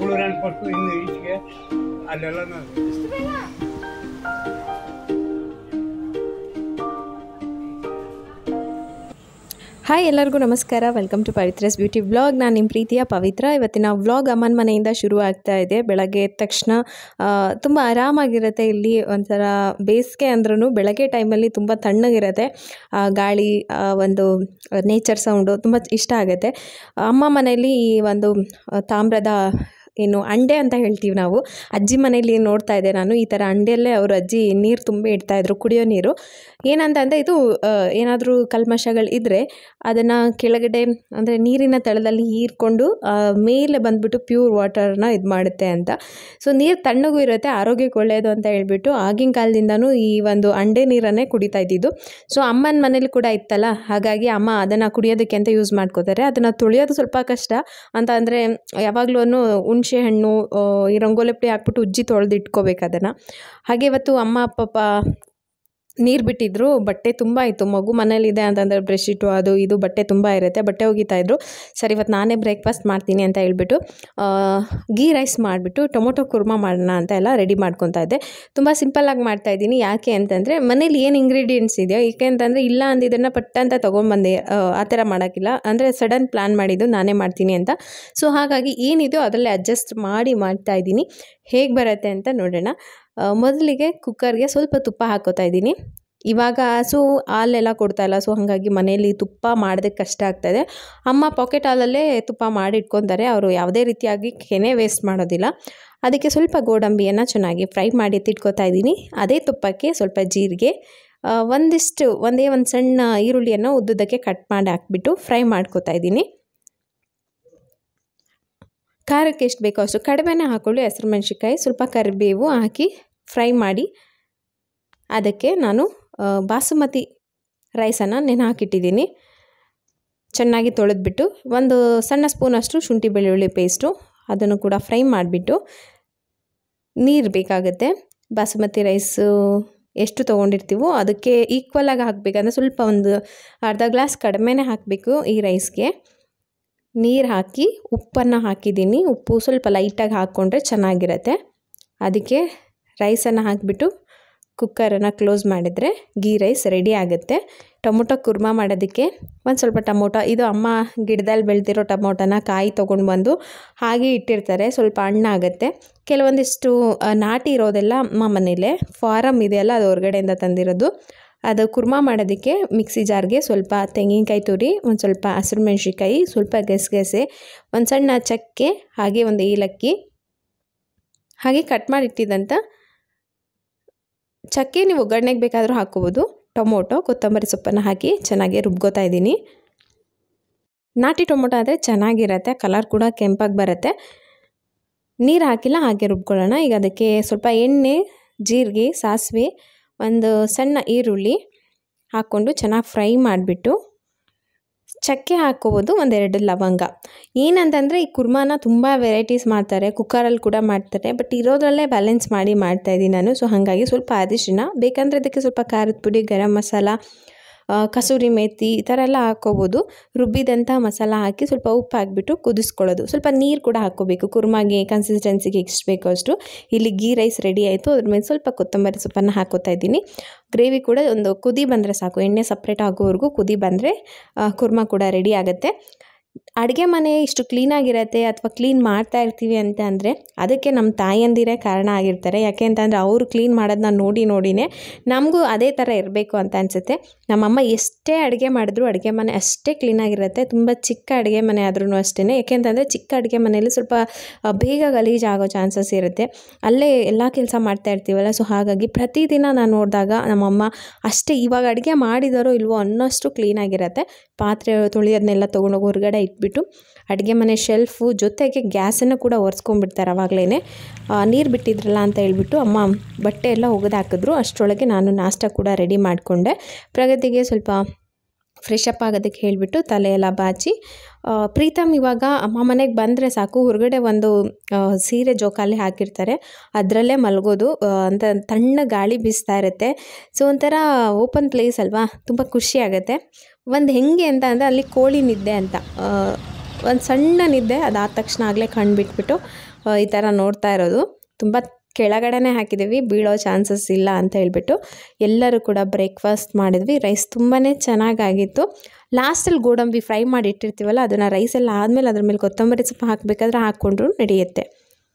ಮಂಗಳೂರಲ್ಲಿ ಕೊಟ್ಟು ಇನ್ನು ಈಚೆಗೆ ಅಲ್ಲೆಲ್ಲ ನಾನು ಹಾಯ್ ಎಲ್ಲರಿಗೂ ನಮಸ್ಕಾರ welcome to Pavithra's beauty vlog ನಾನು ನಿಮ್ಮ ಪ್ರೀತಿಯ ಪವಿತ್ರ ಇವತ್ತಿನ ವ್ಲಾಗ್ ಅಮ್ಮನ ಮನೆಯಿಂದ ಶುರು ಆಗ್ತಾ ಇದೆ ಬೆಳಗ್ಗೆ ಎದ್ದ ತಕ್ಷಣ ತುಂಬ ಆರಾಮಾಗಿರುತ್ತೆ ಇಲ್ಲಿ ಒಂಥರ ಬೇಸಿಗೆ ಅಂದ್ರೂ ಬೆಳಗ್ಗೆ ಟೈಮಲ್ಲಿ ತುಂಬ ತಣ್ಣಗಿರುತ್ತೆ ಆ, ಗಾಳಿ ಆ, ಒಂದು ನೇಚರ್ ಸೌಂಡು ತುಂಬ ಇಷ್ಟ ಆಗುತ್ತೆ ಅಮ್ಮ ಮನೆಯಲ್ಲಿ ಈ ಒಂದು ಆ, ತಾಮ್ರದ ಏನು ಅಂಡೆ ಅಂತ ಹೇಳ್ತೀವಿ ನಾವು ಅಜ್ಜಿ ಮನೇಲಿ ನೋಡ್ತಾ ಇದ್ದೆ ನಾನು ಈ ಥರ ಅಂಡೆಯಲ್ಲೇ ಅವ್ರ ಅಜ್ಜಿ ನೀರು ತುಂಬಿ ಇಡ್ತಾಯಿದ್ರು ಕುಡಿಯೋ ನೀರು ಏನಂತ ಅಂದರೆ ಇದು ಏನಾದರೂ ಕಲ್ಮಶಗಳು ಇದ್ದರೆ ಅದನ್ನು ಕೆಳಗಡೆ ಅಂದರೆ ನೀರಿನ ತಳದಲ್ಲಿ ಹೀರ್ಕೊಂಡು ಆ, ಮೇಲೆ ಬಂದ್ಬಿಟ್ಟು ಪ್ಯೂರ್ ವಾಟರ್ನ ಇದು ಮಾಡುತ್ತೆ ಅಂತ ಸೊ ನೀರು ತಣ್ಣಗೂ ಇರುತ್ತೆ ಆರೋಗ್ಯಕ್ಕೆ ಒಳ್ಳೆಯದು ಅಂತ ಹೇಳ್ಬಿಟ್ಟು ಆಗಿನ ಕಾಲದಿಂದನೂ ಈ ಒಂದು ಅಂಡೆ ನೀರನ್ನೇ ಕುಡಿತಾ ಇದ್ದಿದ್ದು ಸೊ ಅಮ್ಮನ ಮನೇಲಿ ಕೂಡ ಇತ್ತಲ್ಲ ಹಾಗಾಗಿ ಅಮ್ಮ ಅದನ್ನು ಕುಡಿಯೋದಕ್ಕೆ ಅಂತ ಯೂಸ್ ಮಾಡ್ಕೋತಾರೆ ಅದನ್ನು ತುಳಿಯೋದು ಸ್ವಲ್ಪ ಕಷ್ಟ ಅಂತ ಅಂದರೆ ಯಾವಾಗಲೂ ಹುಣಸೆ ಹಣ್ಣು ಆ, ಈ ರಂಗೋಲಿ ಪುಡಿ ಹಾಕ್ಬಿಟ್ಟು ಉಜ್ಜಿ ತೊಳೆದು ಇಟ್ಕೋಬೇಕು ಅದನ್ನು ಹಾಗೆ ಇವತ್ತು ಅಮ್ಮ ಪಾಪ ನೀರು ಬಿಟ್ಟಿದ್ರು ಬಟ್ಟೆ ತುಂಬ ಇತ್ತು ಮಗು ಮನೇಲಿದೆ ಅಂತಂದರೆ ಬ್ರೆಶ್ಶೀಟು ಅದು ಇದು ಬಟ್ಟೆ ತುಂಬ ಇರುತ್ತೆ ಬಟ್ಟೆ ಒಗಿತಾ ಇದ್ರು ಸರಿ ಇವತ್ತು ನಾನೇ ಬ್ರೇಕ್ಫಾಸ್ಟ್ ಮಾಡ್ತೀನಿ ಅಂತ ಹೇಳ್ಬಿಟ್ಟು ಆ, ಗೀ ರೈಸ್ ಮಾಡಿಬಿಟ್ಟು ಟೊಮೊಟೊ ಕುರ್ಮಾ ಮಾಡೋಣ ಅಂತ ಎಲ್ಲ ರೆಡಿ ಮಾಡ್ಕೊತಾ ಇದ್ದೆ ತುಂಬ ಸಿಂಪಲ್ಲಾಗಿ ಮಾಡ್ತಾ ಇದ್ದೀನಿ ಯಾಕೆ ಅಂತಂದರೆ ಮನೇಲಿ ಏನು ಇಂಗ್ರೀಡಿಯೆಂಟ್ಸ್ ಇದೆಯೋ ಏಕೆ ಅಂತಂದರೆ ಇಲ್ಲ ಅಂದಿದ್ದನ್ನು ಪಟ್ಟ ಅಂತ ತೊಗೊಂಬಂದೆ ಆ, ಆ ಥರ ಮಾಡೋಕ್ಕಿಲ್ಲ ಅಂದರೆ ಸಡನ್ ಪ್ಲ್ಯಾನ್ ಮಾಡಿದ್ದು ನಾನೇ ಮಾಡ್ತೀನಿ ಅಂತ ಸೊ ಹಾಗಾಗಿ ಏನಿದೆಯೋ ಅದರಲ್ಲೇ ಅಡ್ಜಸ್ಟ್ ಮಾಡಿ ಮಾಡ್ತಾ ಇದ್ದೀನಿ ಹೇಗೆ ಬರುತ್ತೆ ಅಂತ ನೋಡೋಣ ಆ, ಮೊದಲಿಗೆ ಕುಕ್ಕರ್ಗೆ ಸ್ವಲ್ಪ ತುಪ್ಪ ಹಾಕೋತಾ ಇದ್ದೀನಿ ಇವಾಗ ಹಸು ಹಾಲೆಲ್ಲ ಕೊಡ್ತಾ ಇಲ್ಲ ಸೊ ಹಾಗಾಗಿ ಮನೆಯಲ್ಲಿ ತುಪ್ಪ ಮಾಡೋದಕ್ಕೆ ಕಷ್ಟ ಆಗ್ತಾಯಿದೆ ಅಮ್ಮ ಪಾಕೆಟ್ ಹಾಲಲ್ಲೇ ತುಪ್ಪ ಮಾಡಿ ಇಟ್ಕೊತಾರೆ ಅವರು ಯಾವುದೇ ರೀತಿಯಾಗಿ ಕೆನೆ ವೇಸ್ಟ್ ಮಾಡೋದಿಲ್ಲ ಅದಕ್ಕೆ ಸ್ವಲ್ಪ ಗೋಡಂಬಿಯನ್ನು ಚೆನ್ನಾಗಿ ಫ್ರೈ ಮಾಡಿ ಎತ್ತಿಟ್ಕೊತಾ ಇದ್ದೀನಿ ಅದೇ ತುಪ್ಪಕ್ಕೆ ಸ್ವಲ್ಪ ಜೀರಿಗೆ ಆ, ಒಂದಿಷ್ಟು ಒಂದೇ ಒಂದು ಸಣ್ಣ ಈರುಳ್ಳಿಯನ್ನು ಉದ್ದುದಕ್ಕೆ ಕಟ್ ಮಾಡಿ ಹಾಕ್ಬಿಟ್ಟು ಫ್ರೈ ಮಾಡ್ಕೊತಾ ಇದ್ದೀನಿ ಖಾರಕ್ಕೆ ಎಷ್ಟು ಬೇಕೋ ಅಷ್ಟು ಕಡಿಮೆನೇ ಹಾಕ್ಕೊಳ್ಳಿ ಹಸಿರು ಮೆಣಸಿನ್ಕಾಯಿ ಸ್ವಲ್ಪ ಕರಿಬೇವು ಹಾಕಿ ಫ್ರೈ ಮಾಡಿ ಅದಕ್ಕೆ ನಾನು ಆ, ಬಾಸುಮತಿ ರೈಸನ್ನು ನೆನೆ ಹಾಕಿಟ್ಟಿದ್ದೀನಿ ಚೆನ್ನಾಗಿ ತೊಳೆದ್ಬಿಟ್ಟು ಒಂದು ಸಣ್ಣ ಸ್ಪೂನಷ್ಟು ಶುಂಠಿ ಬೆಳ್ಳುಳ್ಳಿ ಪೇಸ್ಟು ಅದನ್ನು ಕೂಡ ಫ್ರೈ ಮಾಡಿಬಿಟ್ಟು ನೀರು ಬೇಕಾಗುತ್ತೆ ಬಾಸುಮತಿ ರೈಸು ಎಷ್ಟು ತೊಗೊಂಡಿರ್ತೀವೋ ಅದಕ್ಕೆ ಈಕ್ವಲಾಗಿ ಹಾಕಬೇಕಂದ್ರೆ ಸ್ವಲ್ಪ ಒಂದು ಅರ್ಧ ಗ್ಲಾಸ್ ಕಡಿಮೆನೇ ಹಾಕಬೇಕು ಈ ರೈಸ್ಗೆ ನೀರು ಹಾಕಿ ಉಪ್ಪನ್ನು ಹಾಕಿದ್ದೀನಿ ಉಪ್ಪು ಸ್ವಲ್ಪ ಲೈಟಾಗಿ ಹಾಕ್ಕೊಂಡ್ರೆ ಚೆನ್ನಾಗಿರುತ್ತೆ ಅದಕ್ಕೆ ರೈಸನ್ನು ಹಾಕಿಬಿಟ್ಟು ಕುಕ್ಕರನ್ನು ಕ್ಲೋಸ್ ಮಾಡಿದರೆ ಗೀ ರೈಸ್ ರೆಡಿ ಆಗುತ್ತೆ ಟೊಮೊಟೊ ಕುರ್ಮಾ ಮಾಡೋದಕ್ಕೆ ಒಂದು ಸ್ವಲ್ಪ ಟೊಮೊಟೊ ಇದು ಅಮ್ಮ ಗಿಡದಲ್ಲಿ ಬೆಳೆದಿರೋ ಟೊಮೊಟೊನ ಕಾಯಿ ತೊಗೊಂಡು ಬಂದು ಹಾಗೆ ಇಟ್ಟಿರ್ತಾರೆ ಸ್ವಲ್ಪ ಹಣ್ಣಾಗುತ್ತೆ ಕೆಲವೊಂದಿಷ್ಟು ಆ, ನಾಟಿ ಇರೋದೆಲ್ಲ ಅಮ್ಮ ಮನೇಲೆ ಫಾರಮ್ ಇದೆಯಲ್ಲ ಅದು ಹೊರಗಡೆಯಿಂದ ತಂದಿರೋದು ಅದು ಕುರ್ಮಾ ಮಾಡೋದಕ್ಕೆ ಮಿಕ್ಸಿ ಜಾರ್ಗೆ ಸ್ವಲ್ಪ ತೆಂಗಿನಕಾಯಿ ತುರಿ ಒಂದು ಸ್ವಲ್ಪ ಹಸಿರು ಮೆಣಸಿನ್ಕಾಯಿ ಸ್ವಲ್ಪ ಗಸಗಸೆ ಒಂದು ಸಣ್ಣ ಚಕ್ಕೆ ಹಾಗೆ ಒಂದು ಏಲಕ್ಕಿ ಹಾಗೆ ಕಟ್ ಮಾಡಿಟ್ಟಿದ್ದಂಥ ಚಕ್ಕೆ ನೀವು ಒಗ್ಗರಣೆಗೆ ಬೇಕಾದರೂ ಹಾಕ್ಕೋಬೋದು ಟೊಮೊಟೊ ಕೊತ್ತಂಬರಿ ಸೊಪ್ಪನ್ನು ಹಾಕಿ ಚೆನ್ನಾಗಿ ರುಬ್ಕೋತಾ ಇದ್ದೀನಿ ನಾಟಿ ಟೊಮೊಟೊ ಆದರೆ ಚೆನ್ನಾಗಿರುತ್ತೆ ಕಲರ್ ಕೂಡ ಕೆಂಪಾಗಿ ಬರುತ್ತೆ ನೀರು ಹಾಕಿಲ್ಲ ಹಾಗೆ ರುಬ್ಕೊಳ್ಳೋಣ ಈಗ ಅದಕ್ಕೆ ಸ್ವಲ್ಪ ಎಣ್ಣೆ ಜೀರಿಗೆ ಸಾಸಿವೆ ಒಂದು ಸಣ್ಣ ಈರುಳ್ಳಿ ಹಾಕ್ಕೊಂಡು ಚೆನ್ನಾಗಿ ಫ್ರೈ ಮಾಡಿಬಿಟ್ಟು ಚಕ್ಕೆ ಹಾಕ್ಕೋಬೋದು ಒಂದೆರಡು ಲವಂಗ ಏನಂತಂದರೆ ಈ ಕುರ್ಮಾನ ತುಂಬ ವೆರೈಟೀಸ್ ಮಾಡ್ತಾರೆ ಕುಕ್ಕರಲ್ಲಿ ಕೂಡ ಮಾಡ್ತಾರೆ ಬಟ್ ಇರೋದ್ರಲ್ಲೇ ಬ್ಯಾಲೆನ್ಸ್ ಮಾಡಿ ಮಾಡ್ತಾಯಿದ್ದೀನಿ ನಾನು ಸೊ ಹಾಗಾಗಿ ಸ್ವಲ್ಪ ಅರಿಶಿನ ಬೇಕಂದರೆ ಅದಕ್ಕೆ ಸ್ವಲ್ಪ ಖಾರದ ಪುಡಿ ಗರಂ ಮಸಾಲ ಆ, ಕಸೂರಿ ಮೇಥಿ ಈ ಥರ ಎಲ್ಲ ಹಾಕ್ಕೋಬೋದು ರುಬ್ಬಿದಂಥ ಮಸಾಲ ಹಾಕಿ ಸ್ವಲ್ಪ ಉಪ್ಪು ಹಾಕ್ಬಿಟ್ಟು ಕುದಿಸ್ಕೊಳ್ಳೋದು ಸ್ವಲ್ಪ ನೀರು ಕೂಡ ಹಾಕ್ಕೋಬೇಕು ಕುರ್ಮಾಗೆ ಕನ್ಸಿಸ್ಟೆನ್ಸಿಗೆ ಎಷ್ಟು ಬೇಕೋ ಅಷ್ಟು ಇಲ್ಲಿ ಗೀ ರೈಸ್ ರೆಡಿ ಆಯಿತು ಅದ್ರ ಮೇಲೆ ಸ್ವಲ್ಪ ಕೊತ್ತಂಬರಿ ಸೊಪ್ಪನ್ನು ಹಾಕೋತಾ ಇದ್ದೀನಿ ಗ್ರೇವಿ ಕೂಡ ಒಂದು ಕುದಿ ಬಂದರೆ ಸಾಕು ಎಣ್ಣೆ ಸಪ್ರೇಟ್ ಆಗೋವರೆಗೂ ಕುದಿ ಬಂದರೆ ಕುರ್ಮಾ ಕೂಡ ರೆಡಿ ಆಗುತ್ತೆ ಅಡುಗೆ ಮನೆ ಇಷ್ಟು ಕ್ಲೀನಾಗಿರುತ್ತೆ ಅಥವಾ ಕ್ಲೀನ್ ಮಾಡ್ತಾ ಇರ್ತೀವಿ ಅಂತ ಅಂದರೆ ಅದಕ್ಕೆ ನಮ್ಮ ತಾಯಂದಿರೇ ಕಾರಣ ಆಗಿರ್ತಾರೆ ಯಾಕೆ ಅಂತಂದರೆ ಅವರು ಕ್ಲೀನ್ ಮಾಡೋದನ್ನ ನೋಡಿ ನೋಡಿನೇ ನಮಗೂ ಅದೇ ಥರ ಇರಬೇಕು ಅಂತ ಅನಿಸುತ್ತೆ ನಮ್ಮಮ್ಮ ಎಷ್ಟೇ ಅಡುಗೆ ಮಾಡಿದ್ರು ಅಡುಗೆ ಮನೆ ಅಷ್ಟೇ ಕ್ಲೀನಾಗಿರುತ್ತೆ ತುಂಬ ಚಿಕ್ಕ ಅಡುಗೆ ಮನೆ ಆದ್ರೂ ಅಷ್ಟೇ ಯಾಕೆಂತಂದರೆ ಚಿಕ್ಕ ಅಡುಗೆ ಮನೆಯಲ್ಲಿ ಸ್ವಲ್ಪ ಆ, ಬೇಗ ಗಲೀಜು ಆಗೋ ಚಾನ್ಸಸ್ ಇರುತ್ತೆ ಅಲ್ಲೇ ಎಲ್ಲ ಕೆಲಸ ಮಾಡ್ತಾ ಇರ್ತೀವಲ್ಲ ಸೊ ಹಾಗಾಗಿ ಪ್ರತಿದಿನ ನಾನು ನೋಡಿದಾಗ ನಮ್ಮಮ್ಮ ಅಷ್ಟೇ ಇವಾಗ ಅಡುಗೆ ಮಾಡಿದಾರೋ ಇಲ್ವೋ ಅನ್ನೋಷ್ಟು ಕ್ಲೀನಾಗಿರುತ್ತೆ ಪಾತ್ರೆ ತೊಳೆಯೋದನ್ನೆಲ್ಲ ತೊಗೊಂಡೋಗಿ ಹೊರಗಡೆ ಇಟ್ಬಿಟ್ಟು ಅಡುಗೆ ಮನೆ ಶೆಲ್ಫು ಜೊತೆಗೆ ಗ್ಯಾಸನ್ನು ಕೂಡ ಒರೆಸ್ಕೊಂಡ್ಬಿಡ್ತಾರೆ ಆವಾಗಲೇ ನೀರು ಬಿಟ್ಟಿದ್ರಲ್ಲ ಅಂತ ಹೇಳ್ಬಿಟ್ಟು ಅಮ್ಮ ಬಟ್ಟೆ ಎಲ್ಲ ಒಗೆದು ಹಾಕಿದ್ರು ಅಷ್ಟರೊಳಗೆ ನಾನು ನಾಷ್ಟ ಕೂಡ ರೆಡಿ ಮಾಡಿಕೊಂಡೆ ಪ್ರಗತಿಗೆ ಸ್ವಲ್ಪ ಫ್ರೆಶ್ ಅಪ್ ಆಗೋದಕ್ಕೆ ಹೇಳಿಬಿಟ್ಟು ತಲೆ ಎಲ್ಲ ಬಾಚಿ ಆ, ಪ್ರೀತಮ್ ಇವಾಗ ಅಮ್ಮ ಮನೆಗೆ ಬಂದರೆ ಸಾಕು ಹೊರಗಡೆ ಒಂದು ಆ, ಸೀರೆ ಜೋಕಾಲಿ ಹಾಕಿರ್ತಾರೆ ಅದರಲ್ಲೇ ಮಲಗೋದು ಆ, ಅಂತ ತಣ್ಣ ಗಾಳಿ ಬೀಸ್ತಾ ಇರುತ್ತೆ ಸೊ ಒಂಥರ ಓಪನ್ ಪ್ಲೇಸ್ ಅಲ್ವಾ ತುಂಬ ಖುಷಿ ಆಗುತ್ತೆ ಒಂದು ಹೆಂಗೆ ಅಂತ ಅಂದರೆ ಅಲ್ಲಿ ಕೋಳಿ ನಿದ್ದೆ ಅಂತ ಆ, ಒಂದು ಸಣ್ಣ ನಿದ್ದೆ ಅದಾದ ತಕ್ಷಣ ಆಗಲೇ ಕಣ್ಣು ಬಿಟ್ಬಿಟ್ಟು ಆ, ಈ ಥರ ನೋಡ್ತಾ ಇರೋದು ತುಂಬ ಕೆಳಗಡೆನೇ ಹಾಕಿದ್ದೀವಿ ಬೀಳೋ ಚಾನ್ಸಸ್ ಇಲ್ಲ ಅಂತ ಹೇಳ್ಬಿಟ್ಟು ಎಲ್ಲರೂ ಕೂಡ ಬ್ರೇಕ್ಫಾಸ್ಟ್ ಮಾಡಿದ್ವಿ ರೈಸ್ ತುಂಬಾ ಚೆನ್ನಾಗಾಗಿತ್ತು ಲಾಸ್ಟಲ್ಲಿ ಗೋಡಂಬಿ ಫ್ರೈ ಮಾಡಿ ಇಟ್ಟಿರ್ತೀವಲ್ಲ ಅದನ್ನು ರೈಸೆಲ್ಲ ಆದಮೇಲೆ ಅದ್ರ ಮೇಲೆ ಕೊತ್ತಂಬರಿ ಸೊಪ್ಪು ಹಾಕಬೇಕಾದ್ರೆ ಹಾಕ್ಕೊಂಡ್ರು ನಡೆಯುತ್ತೆ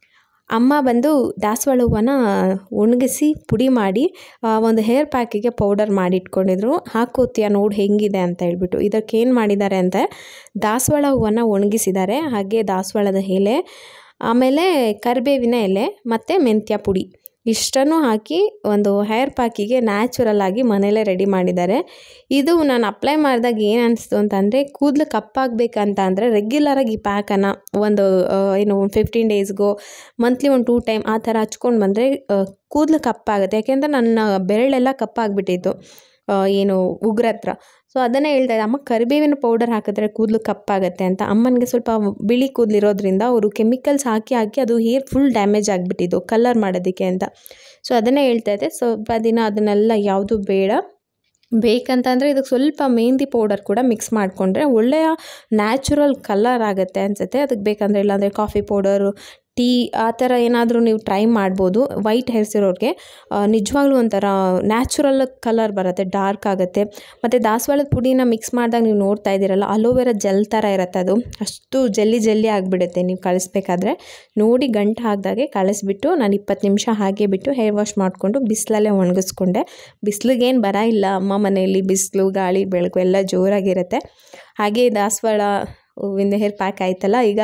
ಅಮ್ಮ ಬಂದು ದಾಸವಾಳ ಹೂವನ ಒಣಗಿಸಿ ಪುಡಿ ಮಾಡಿ ಆ, ಒಂದು ಹೇರ್ ಪ್ಯಾಕಿಗೆ ಪೌಡರ್ ಮಾಡಿ ಇಟ್ಕೊಂಡಿದ್ರು ಹಾಕೋತೀಯ ನೋಡಿ ಹೆಂಗಿದೆ ಅಂತ ಹೇಳ್ಬಿಟ್ಟು ಇದಕ್ಕೆ ಏನು ಮಾಡಿದ್ದಾರೆ ಅಂತ ದಾಸವಾಳ ಹೂವನ್ನ ಒಣಗಿಸಿದ್ದಾರೆ ಹಾಗೆ ದಾಸವಾಳದ ಎಲೆ ಆಮೇಲೆ ಕರಿಬೇವಿನ ಎಲೆ ಮತ್ತು ಮೆಂತ್ಯ ಪುಡಿ ಇಷ್ಟನ್ನು ಹಾಕಿ ಒಂದು ಹೇರ್ ಪ್ಯಾಕಿಗೆ ನ್ಯಾಚುರಲ್ ಆಗಿ ಮನೇಲೇ ರೆಡಿ ಮಾಡಿದ್ದಾರೆ ಇದು ನಾನು ಅಪ್ಲೈ ಮಾಡಿದಾಗ ಏನು ಅನಿಸ್ತು ಅಂತಂದರೆ ಕೂದಲು ಕಪ್ಪಾಗಬೇಕಂತ ಅಂದರೆ ರೆಗ್ಯುಲರಾಗಿ ಈ ಪ್ಯಾಕನ್ನು ಒಂದು ಆ, ಏನು ಒಂದು ಫಿಫ್ಟೀನ್ ಡೇಸ್ಗೋ ಮಂತ್ಲಿ ಒಂದು ಟೂ ಟೈಮ್ ಆ ಥರ ಹಚ್ಕೊಂಡು ಬಂದರೆ ಕೂದಲು ಕಪ್ಪಾಗುತ್ತೆ ಯಾಕೆಂದರೆ ನನ್ನ ಬೆರಳೆಲ್ಲ ಕಪ್ಪಾಗ್ಬಿಟ್ಟಿತ್ತು ಆ, ಏನು ಉಗುರ ಹತ್ರ ಸೊ ಅದನ್ನೇ ಹೇಳ್ತಾ ಇದ್ದೆ ಅಮ್ಮ ಕರಿಬೇವಿನ ಪೌಡರ್ ಹಾಕಿದ್ರೆ ಕೂದಲು ಕಪ್ಪಾಗುತ್ತೆ ಅಂತ ಅಮ್ಮನಿಗೆ ಸ್ವಲ್ಪ ಬಿಳಿ ಕೂದಲಿರೋದ್ರಿಂದ ಅವರು ಕೆಮಿಕಲ್ಸ್ ಹಾಕಿ ಹಾಕಿ ಅದು ಹೇರ್ ಫುಲ್ ಡ್ಯಾಮೇಜ್ ಆಗಿಬಿಟ್ಟಿದ್ದು ಕಲರ್ ಮಾಡೋದಕ್ಕೆ ಅಂತ ಸೊ ಅದನ್ನೇ ಹೇಳ್ತಾ ಇದ್ದೆ ಸ್ವಲ್ಪ ದಿನ ಅದನ್ನೆಲ್ಲ ಯಾವುದು ಬೇಡ ಬೇಕಂತಂದರೆ ಇದಕ್ಕೆ ಸ್ವಲ್ಪ ಮೆಹಂದಿ ಪೌಡರ್ ಕೂಡ ಮಿಕ್ಸ್ ಮಾಡಿಕೊಂಡ್ರೆ ಒಳ್ಳೆಯ ನ್ಯಾಚುರಲ್ ಕಲರ್ ಆಗುತ್ತೆ ಅನಿಸುತ್ತೆ ಅದಕ್ಕೆ ಬೇಕಂದರೆ ಇಲ್ಲಾಂದರೆ ಕಾಫಿ ಪೌಡರು ಟೀ ಆ ಥರ ಏನಾದರೂ ನೀವು ಟ್ರೈ ಮಾಡ್ಬೋದು ವೈಟ್ ಹೇರ್ಸ್ ಇರೋರಿಗೆ ನಿಜವಾಗ್ಲೂ ಒಂಥರ ನ್ಯಾಚುರಲ್ ಕಲರ್ ಬರುತ್ತೆ ಡಾರ್ಕ್ ಆಗುತ್ತೆ ಮತ್ತು ದಾಸವಾಳದ ಪುಡಿನ ಮಿಕ್ಸ್ ಮಾಡಿದಾಗ ನೀವು ನೋಡ್ತಾ ಇದ್ದೀರಲ್ಲ ಅಲೋವೆರಾ ಜೆಲ್ ಥರ ಇರುತ್ತೆ ಅದು ಅಷ್ಟು ಜಲ್ಲಿ ಜಲ್ಲಿ ಆಗಿಬಿಡುತ್ತೆ ನೀವು ಕಳಿಸ್ಬೇಕಾದ್ರೆ ನೋಡಿ ಗಂಟು ಹಾಕಿದಾಗೆ ಕಳಿಸ್ಬಿಟ್ಟು ನಾನು ಇಪ್ಪತ್ತು ನಿಮಿಷ ಹಾಗೆ ಬಿಟ್ಟು ಹೇರ್ ವಾಶ್ ಮಾಡಿಕೊಂಡು ಬಿಸಿಲಲ್ಲೇ ಒಣಗಿಸ್ಕೊಂಡೆ ಬಿಸಿಲಿಗೇನು ಬರ ಇಲ್ಲ ಅಮ್ಮ ಮನೆಯಲ್ಲಿ ಬಿಸಿಲು ಗಾಳಿ ಬೆಳಕು ಎಲ್ಲ ಜೋರಾಗಿರುತ್ತೆ ಹಾಗೆ ದಾಸವಾಳ ಹೂವಿಂದ ಹೇರ್ ಪ್ಯಾಕ್ ಆಯ್ತಲ್ಲ ಈಗ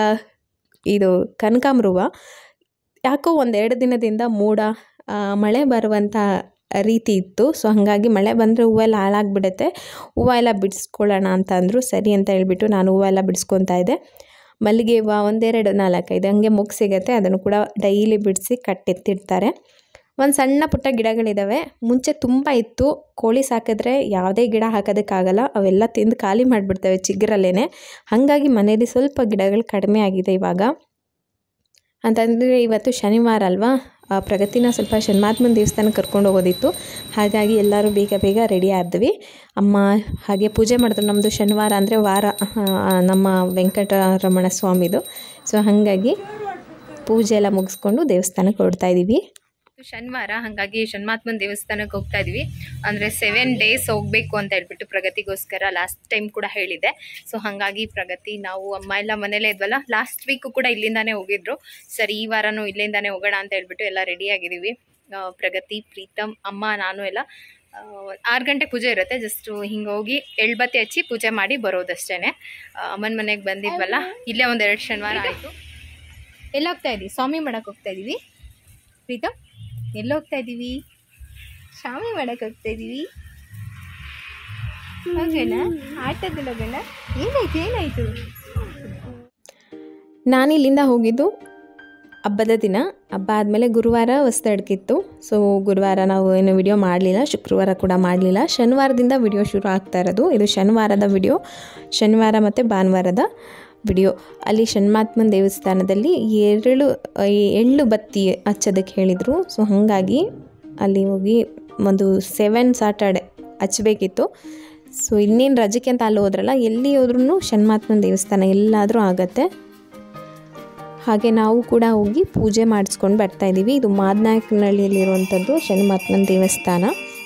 ಇದು ಕನಕಾಂಬರುವ ಯಾಕೋ ಒಂದೆರಡು ದಿನದಿಂದ ಮೋಡ ಆ, ಮಳೆ ಬರುವಂಥ ರೀತಿ ಇತ್ತು ಸೊ ಹಾಗಾಗಿ ಮಳೆ ಬಂದರೆ ಹೂವೆಲ್ಲ ಹಾಳಾಗ್ಬಿಡುತ್ತೆ ಹೂವು ಎಲ್ಲ ಬಿಡಿಸ್ಕೊಳ್ಳೋಣ ಅಂತ ಅಂದರು ಸರಿ ಅಂತ ಹೇಳ್ಬಿಟ್ಟು ನಾನು ಹೂವು ಎಲ್ಲ ಬಿಡಿಸ್ಕೊತಾ ಇದ್ದೆ ಮಲ್ಲಿಗೆ ಹೂವು ಒಂದೆರಡು ನಾಲ್ಕೈದು ಹಂಗೆ ಮುಗ್ ಸಿಗುತ್ತೆ ಅದನ್ನು ಕೂಡ ಡೈಲಿ ಬಿಡಿಸಿ ಕಟ್ಟೆತ್ತಿಡ್ತಾರೆ ಒಂದು ಸಣ್ಣ ಪುಟ್ಟ ಗಿಡಗಳಿದ್ದಾವೆ ಮುಂಚೆ ತುಂಬ ಇತ್ತು ಕೋಳಿ ಸಾಕಿದ್ರೆ ಯಾವುದೇ ಗಿಡ ಹಾಕೋದಕ್ಕಾಗಲ್ಲ ಅವೆಲ್ಲ ತಿಂದು ಖಾಲಿ ಮಾಡಿಬಿಡ್ತವೆ ಚಿಗುರಲ್ಲೇ ಹಾಗಾಗಿ ಮನೇಲಿ ಸ್ವಲ್ಪ ಗಿಡಗಳು ಕಡಿಮೆ ಆಗಿದೆ ಇವಾಗ ಅಂತಂದರೆ ಇವತ್ತು ಶನಿವಾರ ಅಲ್ವಾ ಆ ಪ್ರಗತಿನ ಸ್ವಲ್ಪ ಶನ್ಮಾತ್ಮನ ದೇವಸ್ಥಾನಕ್ಕೆ ಕರ್ಕೊಂಡು ಹೋಗೋದಿತ್ತು ಹಾಗಾಗಿ ಎಲ್ಲರೂ ಬೇಗ ಬೇಗ ರೆಡಿ ಆದ್ವಿ ಅಮ್ಮ ಹಾಗೆ ಪೂಜೆ ಮಾಡಿದ್ರು ನಮ್ಮದು ಶನಿವಾರ ಅಂದರೆ ವಾರ ಆ, ನಮ್ಮ ವೆಂಕಟರಮಣ ಸ್ವಾಮಿದು ಸೊ ಹಾಗಾಗಿ ಪೂಜೆ ಎಲ್ಲ ಮುಗಿಸ್ಕೊಂಡು ದೇವಸ್ಥಾನಕ್ಕೆ ಹೊರಡ್ತಾ ಇದ್ದೀವಿ ಶನಿವಾರ ಹಾಗಾಗಿ ಶನ್ಮಾತ್ಮನ ದೇವಸ್ಥಾನಕ್ಕೆ ಹೋಗ್ತಾ ಇದೀವಿ ಅಂದರೆ ಸೆವೆನ್ ಡೇಸ್ ಹೋಗಬೇಕು ಅಂತ ಹೇಳ್ಬಿಟ್ಟು ಪ್ರಗತಿಗೋಸ್ಕರ ಲಾಸ್ಟ್ ಟೈಮ್ ಕೂಡ ಹೇಳಿದೆ ಸೊ ಹಾಗಾಗಿ ಪ್ರಗತಿ ನಾವು ಅಮ್ಮ ಎಲ್ಲ ಮನೇಲೇ ಇದ್ವಲ್ಲ ಲಾಸ್ಟ್ ವೀಕು ಕೂಡ ಇಲ್ಲಿಂದಾನೇ ಹೋಗಿದ್ರು ಸರಿ ಈ ವಾರನೂ ಇಲ್ಲಿಂದಾನೇ ಹೋಗೋಣ ಅಂತ ಹೇಳ್ಬಿಟ್ಟು ಎಲ್ಲ ರೆಡಿ ಆಗಿದ್ದೀವಿ ಆ, ಪ್ರಗತಿ ಪ್ರೀತಮ್ ಅಮ್ಮ ನಾನು ಎಲ್ಲ ಆರು ಗಂಟೆ ಪೂಜೆ ಇರುತ್ತೆ ಜಸ್ಟ್ ಹಿಂಗೆ ಹೋಗಿ ಎಳ್ಬತ್ತಿ ಹಚ್ಚಿ ಪೂಜೆ ಮಾಡಿ ಬರೋದಷ್ಟೇ ಅಮ್ಮನ ಮನೆಗೆ ಬಂದಿದ್ವಲ್ಲ ಇಲ್ಲೇ ಒಂದೆರಡು ಶನಿವಾರ ಆಯಿತು ಎಲ್ಲ ಹೋಗ್ತಾ ಇದ್ದೀವಿ ಸ್ವಾಮಿ ಮಾಡಕ್ಕೆ ಹೋಗ್ತಾ ಇದ್ದೀವಿ ಪ್ರೀತಮ್ ಎಲ್ಲಿ ಹೋಗ್ತಾ ಇದ್ದೀವಿ ಶಾಮಿ ಮಾಡಕ್ಕೆ ಹೋಗ್ತಾ ಇದ್ದೀವಿ ಹೋಗೋಣ ಆಟದಲ್ಲಿ ಹೋಗೋಣ ಏನಾಯ್ತು ಏನಾಯ್ತು ನಾನು ಇಲ್ಲಿಂದ ಹೋಗಿದ್ದು ಹಬ್ಬದ ದಿನ ಹಬ್ಬ ಆದಮೇಲೆ ಗುರುವಾರ ಹೊಸ್ದಡ್ಕಿತ್ತು ಸೊ ಗುರುವಾರ ನಾವು ಏನು ವಿಡಿಯೋ ಮಾಡಲಿಲ್ಲ ಶುಕ್ರವಾರ ಕೂಡ ಮಾಡಲಿಲ್ಲ ಶನಿವಾರದಿಂದ ವಿಡಿಯೋ ಶುರು ಆಗ್ತಾ ಇರೋದು ಇದು ಶನಿವಾರದ ವಿಡಿಯೋ ಶನಿವಾರ ಮತ್ತು ಭಾನುವಾರದ ವಿಡಿಯೋ ಅಲ್ಲಿ ಷಣ್ಮಾತ್ಮನ ದೇವಸ್ಥಾನದಲ್ಲಿ ಎರಡು ಈ ಎಳ್ಳು ಬತ್ತಿ ಹಚ್ಚೋದಕ್ಕೆ ಹೇಳಿದರು ಸೊ ಹಾಗಾಗಿ ಅಲ್ಲಿ ಹೋಗಿ ಒಂದು ಸೆವೆನ್ ಸಾಟರ್ಡೆ ಹಚ್ಚಬೇಕಿತ್ತು ಸೊ ಇನ್ನೇನು ರಜಕ್ಕೆ ಅಂತ ಅಲ್ಲಿ ಹೋದ್ರಲ್ಲ ಎಲ್ಲಿ ಹೋದ್ರೂ ಷಣ್ಮಾತ್ಮನ ದೇವಸ್ಥಾನ ಎಲ್ಲಾದರೂ ಆಗತ್ತೆ ಹಾಗೆ ನಾವು ಕೂಡ ಹೋಗಿ ಪೂಜೆ ಮಾಡಿಸ್ಕೊಂಡು ಬರ್ತಾ ಇದ್ದೀವಿ ಇದು ಮಾದನಾಯಕನಹಳ್ಳಿಯಲ್ಲಿರುವಂಥದ್ದು ಶನಿಮಾತ್ಮನ ದೇವಸ್ಥಾನ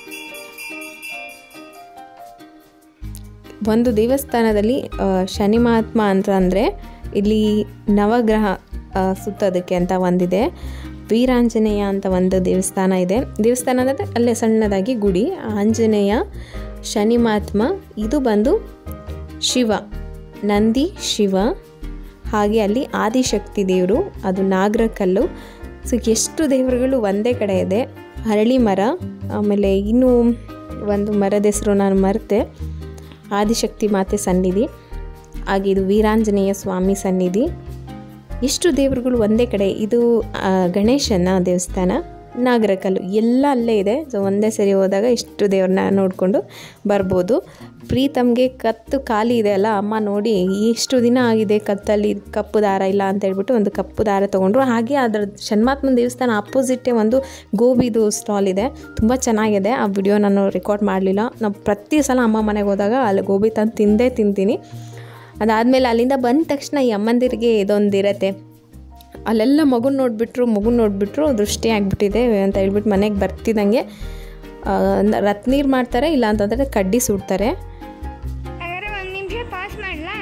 ಒಂದು ದೇವಸ್ಥಾನದಲ್ಲಿ ಆ, ಶನಿ ಮಹಾತ್ಮ ಅಂತ ಅಂದರೆ ಇಲ್ಲಿ ನವಗ್ರಹ ಆ, ಸುತ್ತೋದಕ್ಕೆ ಅಂತ ಒಂದಿದೆ ವೀರಾಂಜನೇಯ ಅಂತ ಒಂದು ದೇವಸ್ಥಾನ ಇದೆ ದೇವಸ್ಥಾನ ಅಂದರೆ ಅಲ್ಲೇ ಸಣ್ಣದಾಗಿ ಗುಡಿ ಆಂಜನೇಯ ಶನಿ ಮಹಾತ್ಮ ಇದು ಬಂದು ಶಿವ ನಂದಿ ಶಿವ ಹಾಗೆ ಅಲ್ಲಿ ಆದಿಶಕ್ತಿ ದೇವರು ಅದು ನಾಗರಕಲ್ಲು ಸೊ ಎಷ್ಟು ದೇವರುಗಳು ಒಂದೇ ಕಡೆ ಇದೆ ಹರಳಿ ಮರ ಆಮೇಲೆ ಇನ್ನೂ ಒಂದು ಮರದ ಹೆಸರು ನಾನು ಮರೆತೆ ಆದಿಶಕ್ತಿ ಮಾತೆ ಸನ್ನಿಧಿ ಹಾಗೆ ಇದು ವೀರಾಂಜನೇಯ ಸ್ವಾಮಿ ಸನ್ನಿಧಿ ಎಷ್ಟು ದೇವರುಗಳು ಒಂದೇ ಕಡೆ ಇದು ಆ, ಗಣೇಶನ ದೇವಸ್ಥಾನ ನಾಗರಕಲ್ಲು ಎಲ್ಲ ಅಲ್ಲೇ ಇದೆ ಸೊ ಒಂದೇ ಸರಿ ಹೋದಾಗ ಇಷ್ಟು ದೇವ್ರನ್ನ ನೋಡಿಕೊಂಡು ಬರ್ಬೋದು ಪ್ರೀತಮ್ಗೆ ಕತ್ತು ಖಾಲಿ ಇದೆ ಅಲ್ಲ ಅಮ್ಮ ನೋಡಿ ಎಷ್ಟು ದಿನ ಆಗಿದೆ ಕತ್ತಲ್ಲಿ ಕಪ್ಪು ದಾರ ಇಲ್ಲ ಅಂತ ಹೇಳ್ಬಿಟ್ಟು ಒಂದು ಕಪ್ಪು ದಾರ ತೊಗೊಂಡ್ರು ಹಾಗೆ ಅದರ ಶನ್ಮಾತ್ಮನ ದೇವಸ್ಥಾನ ಅಪೋಸಿಟ್ಟೇ ಒಂದು ಗೋಬಿದು ಸ್ಟಾಲ್ ಇದೆ ತುಂಬ ಚೆನ್ನಾಗಿದೆ ಆ ವಿಡಿಯೋ ನಾನು ರೆಕಾರ್ಡ್ ಮಾಡಲಿಲ್ಲ ನಾವು ಪ್ರತಿ ಸಲ ಅಮ್ಮ ಮನೆಗೆ ಹೋದಾಗ ಅಲ್ಲಿ ಗೋಬಿ ತಂದು ತಿಂದೇ ತಿಂತೀನಿ ಅದಾದಮೇಲೆ ಅಲ್ಲಿಂದ ಬಂದ ತಕ್ಷಣ ಈ ಅಮ್ಮಂದಿರಿಗೆ ಇದೊಂದು ಇರತ್ತೆ ಅಲ್ಲೆಲ್ಲ ಮಗುನ ನೋಡಿಬಿಟ್ರು ಮಗುನ ನೋಡಿಬಿಟ್ರು ದೃಷ್ಟಿ ಆಗಿಬಿಟ್ಟಿದೆ ಅಂತ ಹೇಳ್ಬಿಟ್ಟು ಮನೆಗೆ ಬರ್ತಿದ್ದಂಗೆ ರತ್ ನೀರು ಮಾಡ್ತಾರೆ ಇಲ್ಲ ಅಂತಂದರೆ ಕಡ್ಡಿ ಸುಡ್ತಾರೆ ಹಾಗಾದ್ರೆ ಒಂದು ನಿಮಿಷ ಪಾಸ್ ಮಾಡಲಾ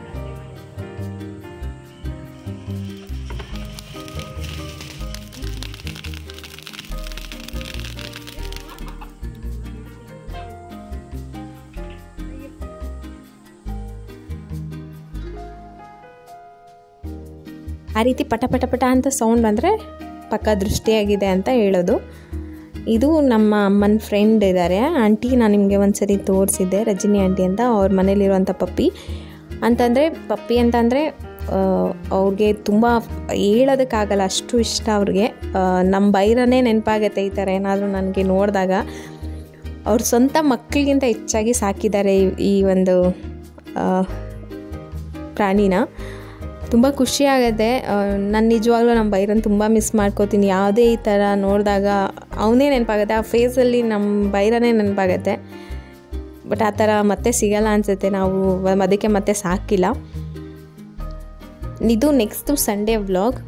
ಆ ರೀತಿ ಪಟ ಪಟ ಪಟ ಅಂತ ಸೌಂಡ್ ಬಂದರೆ ಪಕ್ಕ ದೃಷ್ಟಿಯಾಗಿದೆ ಅಂತ ಹೇಳೋದು ಇದು ನಮ್ಮ ಅಮ್ಮನ ಫ್ರೆಂಡ್ ಇದ್ದಾರೆ ಆಂಟಿ ನಾನು ನಿಮಗೆ ಒಂದು ಸರಿ ತೋರಿಸಿದ್ದೆ ರಜನಿ ಆಂಟಿ ಅಂತ ಅವ್ರ ಮನೇಲಿರುವಂಥ ಪಪ್ಪಿ ಅಂತಂದರೆ ಪಪ್ಪಿ ಅಂತಂದರೆ ಅವ್ರಿಗೆ ತುಂಬ ಹೇಳೋದಕ್ಕಾಗಲ್ಲ ಅಷ್ಟು ಇಷ್ಟ ಅವ್ರಿಗೆ ಆ, ನಮ್ಮ ಬೈರನೇ ನೆನಪಾಗತ್ತೆ ಈ ಥರ ಏನಾದರೂ ನನಗೆ ನೋಡಿದಾಗ ಅವ್ರ ಸ್ವಂತ ಮಕ್ಕಳಿಗಿಂತ ಹೆಚ್ಚಾಗಿ ಸಾಕಿದ್ದಾರೆ ಈ- ಈ ಒಂದು ಆ, ಪ್ರಾಣಿನ ತುಂಬ ಖುಷಿ ಆಗುತ್ತೆ ನಾನು ನಿಜವಾಗ್ಲೂ ನಮ್ಮ ಬೈರನ್ ತುಂಬ ಮಿಸ್ ಮಾಡ್ಕೋತೀನಿ ಯಾವುದೇ ಈ ಥರ ನೋಡಿದಾಗ ಅವನೇ ನೆನಪಾಗುತ್ತೆ ಆ ಫೇಸಲ್ಲಿ ನಮ್ಮ ಬೈರನೇ ನೆನಪಾಗತ್ತೆ ಬಟ್ ಆ ಥರ ಮತ್ತೆ ಸಿಗಲ್ಲ ಅನಿಸುತ್ತೆ ನಾವು ಅದಕ್ಕೆ ಮತ್ತೆ ಸಾಕಿಲ್ಲ ಇದು ನೆಕ್ಸ್ಟು ಸಂಡೇ ವ್ಲಾಗ್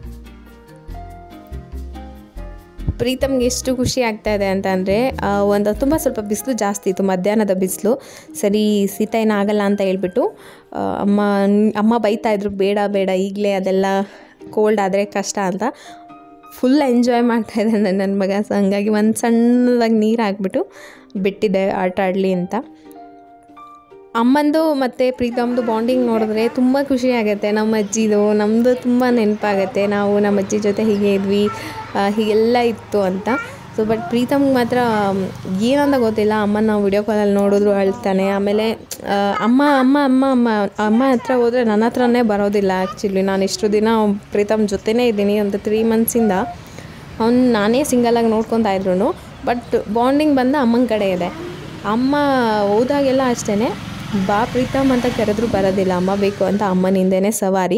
ಪ್ರೀತಮ್ಗೆ ಎಷ್ಟು ಖುಷಿ ಆಗ್ತಾ ಇದೆ ಅಂತ ಅಂದರೆ ಒಂದು ತುಂಬ ಸ್ವಲ್ಪ ಬಿಸಿಲು ಜಾಸ್ತಿ ಇತ್ತು ಮಧ್ಯಾಹ್ನದ ಬಿಸಿಲು ಸರಿ ಶೀತ ಏನಾಗಲ್ಲ ಅಂತ ಹೇಳ್ಬಿಟ್ಟು ಆ, ಅಮ್ಮ ಅಮ್ಮ ಬೈತಾ ಇದ್ರು ಬೇಡ ಬೇಡ ಈಗಲೇ ಅದೆಲ್ಲ ಕೋಲ್ಡ್ ಆದರೆ ಕಷ್ಟ ಅಂತ ಫುಲ್ ಎಂಜಾಯ್ ಮಾಡ್ತಾ ಇದ್ದಾನೆ ನನ್ನ ಮಗ ಸೊ ಹಂಗಾಗಿ ಒಂದು ಸಣ್ಣದಾಗಿ ನೀರು ಹಾಕ್ಬಿಟ್ಟು ಬಿಟ್ಟಿದ್ದೆ ಆಟ ಆಡಲಿ ಅಂತ ಅಮ್ಮಂದು ಮತ್ತು ಪ್ರೀತಮ್ದು ಬಾಂಡಿಂಗ್ ನೋಡಿದ್ರೆ ತುಂಬ ಖುಷಿ ಆಗುತ್ತೆ ನಮ್ಮ ಅಜ್ಜಿದು ನಮ್ಮದು ತುಂಬ ನೆನಪಾಗತ್ತೆ ನಾವು ನಮ್ಮ ಅಜ್ಜಿ ಜೊತೆ ಹೀಗೆ ಇದ್ವಿ ಆ, ಹೀಗೆಲ್ಲ ಇತ್ತು ಅಂತ ಸೊ ಬಟ್ ಪ್ರೀತಮ್ಗೆ ಮಾತ್ರ ಮ್, ಏನಂತ ಗೊತ್ತಿಲ್ಲ ಅಮ್ಮನ ವಿಡಿಯೋ ಕಾಲಲ್ಲಿ ನೋಡಿದ್ರು ಅಳ್ತಾನೆ ಆಮೇಲೆ ಆ, ಅಮ್ಮ ಅಮ್ಮ ಅಮ್ಮ ಅಮ್ಮ ಅಮ್ಮ ಹತ್ರ ಹೋದರೆ ನನ್ನ ಹತ್ರನೇ ಬರೋದಿಲ್ಲ ಆ್ಯಕ್ಚುಲಿ ನಾನು ಇಷ್ಟು ದಿನ ಪ್ರೀತಮ್ ಜೊತೆನೇ ಇದ್ದೀನಿ ಒಂದು ತ್ರೀ ಮಂತ್ಸಿಂದ ಅವ್ನು ನಾನೇ ಸಿಂಗಲಾಗಿ ನೋಡ್ಕೊತಾ ಇದ್ರು ಬಟ್ ಬಾಂಡಿಂಗ್ ಬಂದ ಅಮ್ಮನ ಕಡೆ ಇದೆ ಅಮ್ಮ ಹೋದಾಗೆಲ್ಲ ಅಷ್ಟೇ ಬಾ ಪ್ರೀತಮ್ ಅಂತ ಕರೆದ್ರೂ ಬರೋದಿಲ್ಲ ಅಮ್ಮ ಬೇಕು ಅಂತ ಅಮ್ಮನಿಂದನೇ ಸವಾರಿ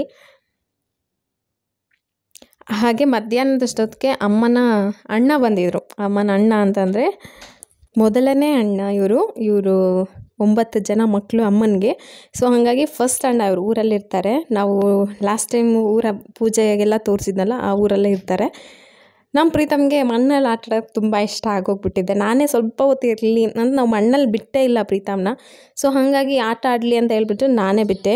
ಹಾಗೆ ಮಧ್ಯಾಹ್ನದಷ್ಟೊತ್ತಿಗೆ ಅಮ್ಮನ ಅಣ್ಣ ಬಂದಿದ್ರು ಅಮ್ಮನ ಅಣ್ಣ ಅಂತಂದರೆ ಮೊದಲನೇ ಅಣ್ಣ ಇವರು ಇವರು ಒಂಬತ್ತು ಜನ ಮಕ್ಕಳು ಅಮ್ಮನಿಗೆ ಸೊ ಹಾಗಾಗಿ ಫಸ್ಟ್ ಅಣ್ಣ ಇವರು ಊರಲ್ಲಿರ್ತಾರೆ ನಾವು ಲಾಸ್ಟ್ ಟೈಮ್ ಊರ ಪೂಜೆಗೆಲ್ಲ ತೋರಿಸಿದ್ನಲ್ಲ ಆ ಊರಲ್ಲೇ ಇರ್ತಾರೆ ನಮ್ಮ ಪ್ರೀತಮ್ಗೆ ಮಣ್ಣಲ್ಲಿ ಆಟ ಆಡೋಕ್ಕೆ ತುಂಬ ಇಷ್ಟ ಆಗೋಗ್ಬಿಟ್ಟಿದೆ ನಾನೇ ಸ್ವಲ್ಪ ಹೊತ್ತು ಇರಲಿ ಅಂತ ನಾವು ಮಣ್ಣಲ್ಲಿ ಬಿಟ್ಟೇ ಇಲ್ಲ ಪ್ರೀತಮ್ನ ಸೊ ಹಾಗಾಗಿ ಆಟ ಆಡಲಿ ಅಂತ ಹೇಳ್ಬಿಟ್ಟು ನಾನೇ ಬಿಟ್ಟೆ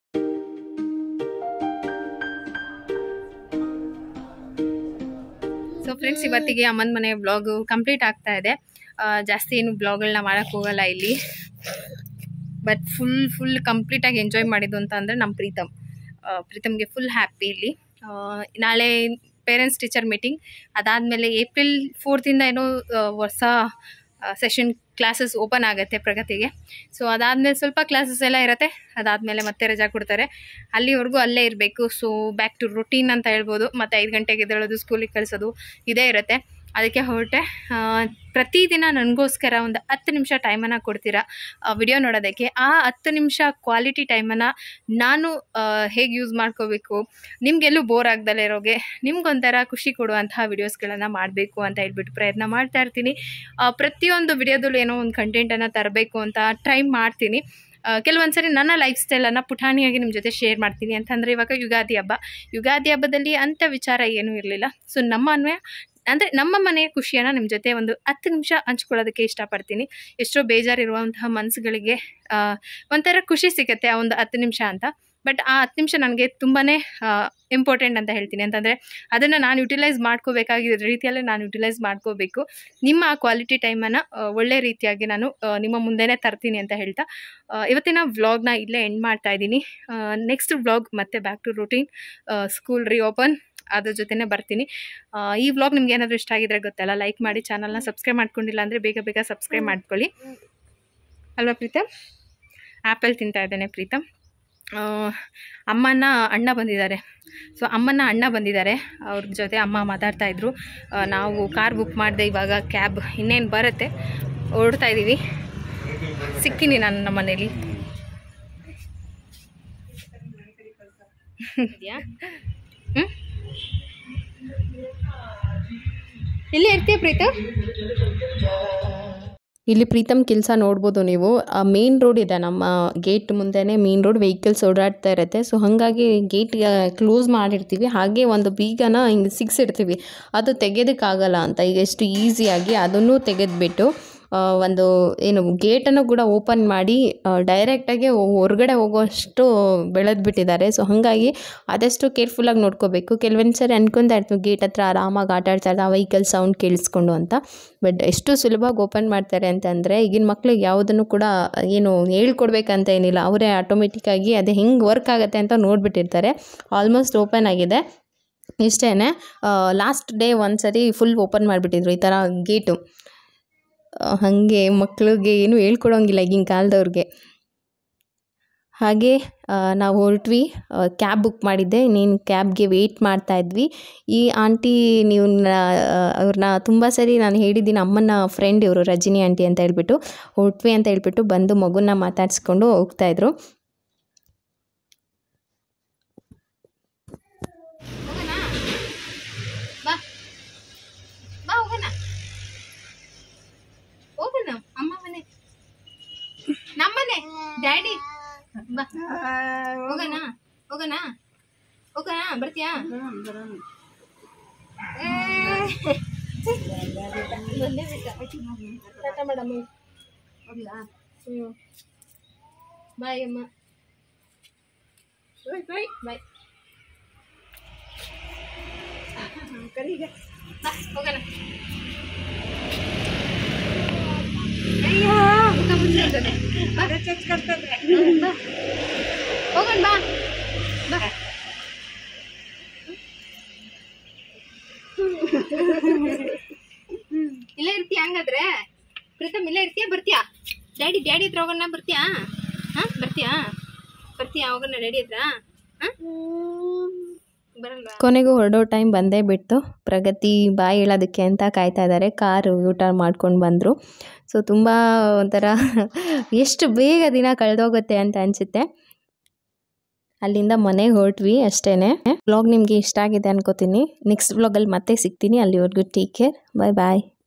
ಸೊ ಫ್ರೆಂಡ್ಸ್ ಇವತ್ತಿಗೆ ಅಮ್ಮನ ಮನೆ ಬ್ಲಾಗು ಕಂಪ್ಲೀಟ್ ಆಗ್ತಾ ಇದೆ ಆ, ಜಾಸ್ತಿ ಏನು ಬ್ಲಾಗ್ಗಳನ್ನ ಮಾಡೋಕ್ಕೆ ಹೋಗಲ್ಲ ಇಲ್ಲಿ ಬಟ್ ಫುಲ್ ಫುಲ್ ಕಂಪ್ಲೀಟಾಗಿ ಎಂಜಾಯ್ ಮಾಡಿದ್ದು ಅಂತ ಅಂದರೆ ನಮ್ಮ ಪ್ರೀತಮ್ ಆ, ಪ್ರೀತಮ್ಗೆ ಫುಲ್ ಹ್ಯಾಪಿ ಇಲ್ಲಿ ಆ, ನಾಳೆ ಪೇರೆಂಟ್ಸ್ ಟೀಚರ್ ಮೀಟಿಂಗ್ ಅದಾದಮೇಲೆ ಏಪ್ರಿಲ್ ಫೋರ್ತಿಂದ ಏನೋ ಆ, ಹೊಸ ಸೆಷನ್ ಕ್ಲಾಸಸ್ ಓಪನ್ ಆಗುತ್ತೆ ಪ್ರಗತಿಗೆ ಸೊ ಅದಾದಮೇಲೆ ಸ್ವಲ್ಪ ಕ್ಲಾಸಸ್ ಎಲ್ಲ ಇರುತ್ತೆ ಅದಾದಮೇಲೆ ಮತ್ತೆ ರಜಾ ಕೊಡ್ತಾರೆ ಅಲ್ಲಿವರೆಗೂ ಅಲ್ಲೇ ಇರಬೇಕು ಸೊ ಬ್ಯಾಕ್ ಟು ರೊಟೀನ್ ಅಂತ ಹೇಳ್ಬೋದು ಮತ್ತು ಐದು ಗಂಟೆಗೆ ಎದ್ದೇಳೋದು ಸ್ಕೂಲಿಗೆ ಕಳಿಸೋದು ಇದೇ ಇರುತ್ತೆ ಅದಕ್ಕೆ ಹೊರಟೆ ಆ, ಪ್ರತಿದಿನ ನನಗೋಸ್ಕರ ಒಂದು ಹತ್ತು ನಿಮಿಷ ಟೈಮನ್ನು ಕೊಡ್ತೀರಾ ವಿಡಿಯೋ ನೋಡೋದಕ್ಕೆ ಆ ಹತ್ತು ನಿಮಿಷ ಕ್ವಾಲಿಟಿ ಟೈಮನ್ನು ನಾನು ಹೇಗೆ ಯೂಸ್ ಮಾಡ್ಕೋಬೇಕು ನಿಮಗೆಲ್ಲೂ ಬೋರ್ ಆಗ್ದಲೇ ಇರೋಗೆ ನಿಮ್ಗೊಂಥರ ಖುಷಿ ಕೊಡುವಂತಹ ವಿಡಿಯೋಸ್ಗಳನ್ನು ಮಾಡಬೇಕು ಅಂತ ಹೇಳ್ಬಿಟ್ಟು ಪ್ರಯತ್ನ ಮಾಡ್ತಾ ಇರ್ತೀನಿ ಆ, ಪ್ರತಿಯೊಂದು ವಿಡಿಯೋದಲ್ಲೂ ಏನೋ ಒಂದು ಕಂಟೆಂಟನ್ನು ತರಬೇಕು ಅಂತ ಟ್ರೈ ಮಾಡ್ತೀನಿ ಆ, ಕೆಲವೊಂದು ಸರಿ ನನ್ನ ಲೈಫ್ ಸ್ಟೈಲನ್ನು ಪುಟಾಣಿಯಾಗಿ ನಿಮ್ಮ ಜೊತೆ ಶೇರ್ ಮಾಡ್ತೀನಿ ಅಂತಂದರೆ ಇವಾಗ ಯುಗಾದಿ ಹಬ್ಬ ಯುಗಾದಿ ಹಬ್ಬದಲ್ಲಿ ಅಂಥ ವಿಚಾರ ಏನೂ ಇರಲಿಲ್ಲ ಸೊ ನಮ್ಮ ಅನ್ವಯ ಅಂದರೆ ನಮ್ಮ ಮನೆಯ ಖುಷಿಯನ್ನು ನಿಮ್ಮ ಜೊತೆ ಒಂದು ಹತ್ತು ನಿಮಿಷ ಹಂಚ್ಕೊಳ್ಳೋದಕ್ಕೆ ಇಷ್ಟಪಡ್ತೀನಿ ಎಷ್ಟೋ ಬೇಜಾರಿರುವಂತಹ ಮನಸ್ಸುಗಳಿಗೆ ಆ, ಒಂಥರ ಖುಷಿ ಸಿಗುತ್ತೆ ಆ ಒಂದು ಹತ್ತು ನಿಮಿಷ ಅಂತ ಬಟ್ ಆ ಹತ್ತು ನಿಮಿಷ ನನಗೆ ತುಂಬಾ ಇಂಪಾರ್ಟೆಂಟ್ ಅಂತ ಹೇಳ್ತೀನಿ ಅಂತಂದರೆ ಅದನ್ನು ನಾನು ಯುಟಿಲೈಸ್ ಮಾಡ್ಕೋಬೇಕಾಗಿದ್ದ ರೀತಿಯಲ್ಲೇ ನಾನು ಯುಟಿಲೈಸ್ ಮಾಡ್ಕೋಬೇಕು ನಿಮ್ಮ ಆ ಕ್ವಾಲಿಟಿ ಟೈಮನ್ನು ಒಳ್ಳೆ ರೀತಿಯಾಗಿ ನಾನು ಆ, ನಿಮ್ಮ ಮುಂದೆನೇ ತರ್ತೀನಿ ಅಂತ ಹೇಳ್ತಾ ಆ, ಇವತ್ತಿನ ವ್ಲಾಗ್ನ ಇಲ್ಲೇ ಎಂಡ್ ಮಾಡ್ತಾ ಇದ್ದೀನಿ ನೆಕ್ಸ್ಟ್ ವ್ಲಾಗ್ ಮತ್ತೆ back to routine school reopen ಅದ್ರ ಜೊತೆನೇ ಬರ್ತೀನಿ ಆ, ಈ ವ್ಲಾಗ್ ನಿಮ್ಗೆ ಏನಾದರೂ ಇಷ್ಟ ಆಗಿದ್ರೆ ಗೊತ್ತಲ್ಲ ಲೈಕ್ ಮಾಡಿ ಚಾನಲ್ನ ಸಬ್ಸ್ಕ್ರೈಬ್ ಮಾಡ್ಕೊಂಡಿಲ್ಲ ಅಂದರೆ ಬೇಗ ಬೇಗ ಸಬ್ಸ್ಕ್ರೈಬ್ ಮಾಡ್ಕೊಳ್ಳಿ ಅಲ್ವಾ ಪ್ರೀತಮ್ ಆ್ಯಪಲ್ ತಿಂತಾ ಇದ್ದೇನೆ ಪ್ರೀತಮ್ ಆ, ಅಮ್ಮನ ಅಣ್ಣ ಬಂದಿದ್ದಾರೆ ಸೊ ಅಮ್ಮನ ಅಣ್ಣ ಬಂದಿದ್ದಾರೆ ಅವ್ರ ಜೊತೆ ಅಮ್ಮ ಮಾತಾಡ್ತಾ ಇದ್ರು ಆ, ನಾವು ಕಾರ್ ಬುಕ್ ಮಾಡಿದೆ ಇವಾಗ ಕ್ಯಾಬ್ ಇನ್ನೇನು ಬರುತ್ತೆ ಹೊರಡ್ತಾ ಇದ್ದೀವಿ ಸಿಗ್ತೀನಿ ನಾನು ನಮ್ಮ ಮನೇಲಿ ಇದೆಯಾ ಹ್ಞೂ ಎಲ್ಲಿ ಇರ್ತೀಯ ಪ್ರೀತ ಇಲ್ಲಿ ಪ್ರೀತಮ್ ಕೆಲಸ ನೋಡ್ಬೋದು ನೀವು ಮೇನ್ ರೋಡ್ ಇದೆ ನಮ್ಮ ಗೇಟ್ ಮುಂದೆನೇ ಮೇನ್ ರೋಡ್ ವೆಹಿಕಲ್ಸ್ ಓಡಾಡ್ತಾ ಇರುತ್ತೆ ಸೊ ಹಾಗಾಗಿ ಗೇಟ್ ಕ್ಲೋಸ್ ಮಾಡಿರ್ತೀವಿ ಹಾಗೆ ಒಂದು ಬೀಗನ ಹಿಂಗೆ ಸಿಕ್ಸಿಡ್ತೀವಿ ಅದು ತೆಗೆಯೋದಕ್ಕಾಗಲ್ಲ ಅಂತ ಈಗ ಎಷ್ಟು ಈಸಿಯಾಗಿ ಅದನ್ನು ತೆಗೆದುಬಿಟ್ಟು ಒಂದು ಏನು ಗೇಟನ್ನು ಕೂಡ ಓಪನ್ ಮಾಡಿ ಡೈರೆಕ್ಟಾಗಿ ಹೊರಗಡೆ ಹೋಗೋಷ್ಟು ಬೆಳೆದ್ಬಿಟ್ಟಿದ್ದಾರೆ ಸೊ ಹಾಗಾಗಿ ಆದಷ್ಟು ಕೇರ್ಫುಲ್ಲಾಗಿ ನೋಡ್ಕೋಬೇಕು ಕೆಲವೊಂದು ಸರಿ ಅನ್ಕೊತಾ ಇರ್ತೀವಿ ಗೇಟ್ ಹತ್ರ ಆರಾಮಾಗಿ ಆಟ ಆಡ್ತಾ ಇರ್ತಾರೆ ವೆಹಿಕಲ್ ಸೌಂಡ್ ಕೇಳಿಸ್ಕೊಂಡು ಅಂತ ಬಟ್ ಎಷ್ಟು ಸುಲಭವಾಗಿ ಓಪನ್ ಮಾಡ್ತಾರೆ ಅಂತಂದರೆ ಈಗಿನ ಮಕ್ಳಿಗೆ ಯಾವುದನ್ನು ಕೂಡ ಏನು ಹೇಳ್ಕೊಡ್ಬೇಕಂತ ಏನಿಲ್ಲ ಅವರೇ ಆಟೋಮೆಟಿಕ್ಕಾಗಿ ಅದು ಹೆಂಗೆ ವರ್ಕ್ ಆಗುತ್ತೆ ಅಂತ ನೋಡಿಬಿಟ್ಟಿರ್ತಾರೆ ಆಲ್ಮೋಸ್ಟ್ ಓಪನ್ ಆಗಿದೆ ಇಷ್ಟೇ ಲಾಸ್ಟ್ ಡೇ ಒಂದು ಸರಿ ಫುಲ್ ಓಪನ್ ಮಾಡಿಬಿಟ್ಟಿದ್ರು ಈ ಥರ ಗೇಟು ಹಾಗೆ ಮಕ್ಳಿಗೆ ಏನು ಹೇಳ್ಕೊಡೋಂಗಿಲ್ಲ ಈಗಿನ ಕಾಲದವ್ರಿಗೆ ಹಾಗೆ ಆ, ನಾವು ಹೊರಟ್ವಿ ಕ್ಯಾಬ್ ಬುಕ್ ಮಾಡಿದ್ದೆ ಇನ್ನೇನು ಕ್ಯಾಬ್ಗೆ ವೆಯ್ಟ್ ಮಾಡ್ತಾ ಇದ್ವಿ ಈ ಆಂಟಿ ನೀವು ಅವ್ರನ್ನ ತುಂಬ ಸರಿ ನಾನು ಹೇಳಿದ್ದೀನಿ ಅಮ್ಮನ ಫ್ರೆಂಡ್ ಇವರು ರಜನಿ ಆಂಟಿ ಅಂತ ಹೇಳ್ಬಿಟ್ಟು ಹೊರಟ್ವಿ ಅಂತ ಹೇಳ್ಬಿಟ್ಟು ಬಂದು ಮಗುನ ಮಾತಾಡಿಸ್ಕೊಂಡು ಹೋಗ್ತಾಯಿದ್ರು ಬಾ ಬಾ ಹೋಗೋಣ ಹೋಗೋಣ ಅಮ್ಮ ಮನೆ ನಮ್ಮನೆ ಡ್ಯಾಡಿ ಬಾ ಹೋಗೋಣ ಹೋಗೋಣ ಹೋಗೋಣ ಬರ್ತೀಯಾ ಟಾಟಾ ಮಾಡಮ್ಮ ಹೋಗ್ಲಾ ಹ್ಞೂ ಬಾಯ್ ಅಮ್ಮ ಬಾಯ್ ಬಾಯ್ ಬಾ ಹೋಗೋಣ ಅಯ್ಯೋ ಮುಖ ಮುಚ್ಚಿರ್ತದೆ ಬಾ ಹ್ಮ್, ಬಾ ಹೋಗೋಣ ಬಾ ಬಾ ಇಲ್ಲೇ ಇರ್ತೀಯ ಹಂಗಾದ್ರೆ ಪ್ರೀತಮ್ ಇಲ್ಲೇ ಇರ್ತೀಯ ಬರ್ತೀಯಾ ಡ್ಯಾಡಿ ಡ್ಯಾಡಿ ಹತ್ರ ಹೋಗೋಣ ಬರ್ತೀಯಾ ಹಾ ಬರ್ತೀಯಾ ಬರ್ತೀಯಾ ಹೋಗೋಣ ಡ್ಯಾಡಿ ಹತ್ರ ಹಾ ಬರಲ್ವಾ ಕೊನೆಗೂ ಹೊರಡೋ ಟೈಮ್ ಬಂದೇ ಬಿಟ್ಟು ಪ್ರಗತಿ ಬಾಯಿ ಹೇಳೋದಕ್ಕೆ ಅಂತ ಕಾಯ್ತಾ ಇದ್ದಾರೆ ಕಾರು ಊಟ ಮಾಡ್ಕೊಂಡು ಬಂದರು ಸೊ ತುಂಬ ಒಂಥರ ಎಷ್ಟು ಬೇಗ ದಿನ ಕಳೆದೋಗುತ್ತೆ ಅಂತ ಅನಿಸುತ್ತೆ ಅಲ್ಲಿಂದ ಮನೆಗೆ ಹೊರಟ್ವಿ ಅಷ್ಟೇ ವ್ಲಾಗ್ ನಿಮಗೆ ಇಷ್ಟ ಆಗಿದೆ ಅನ್ಕೋತೀನಿ ನೆಕ್ಸ್ಟ್ ವ್ಲಾಗಲ್ಲಿ ಮತ್ತೆ ಸಿಗ್ತೀನಿ ಅಲ್ಲಿವರೆಗೂ ಟೇಕ್ ಕೇರ್ ಬಾಯ್ ಬಾಯ್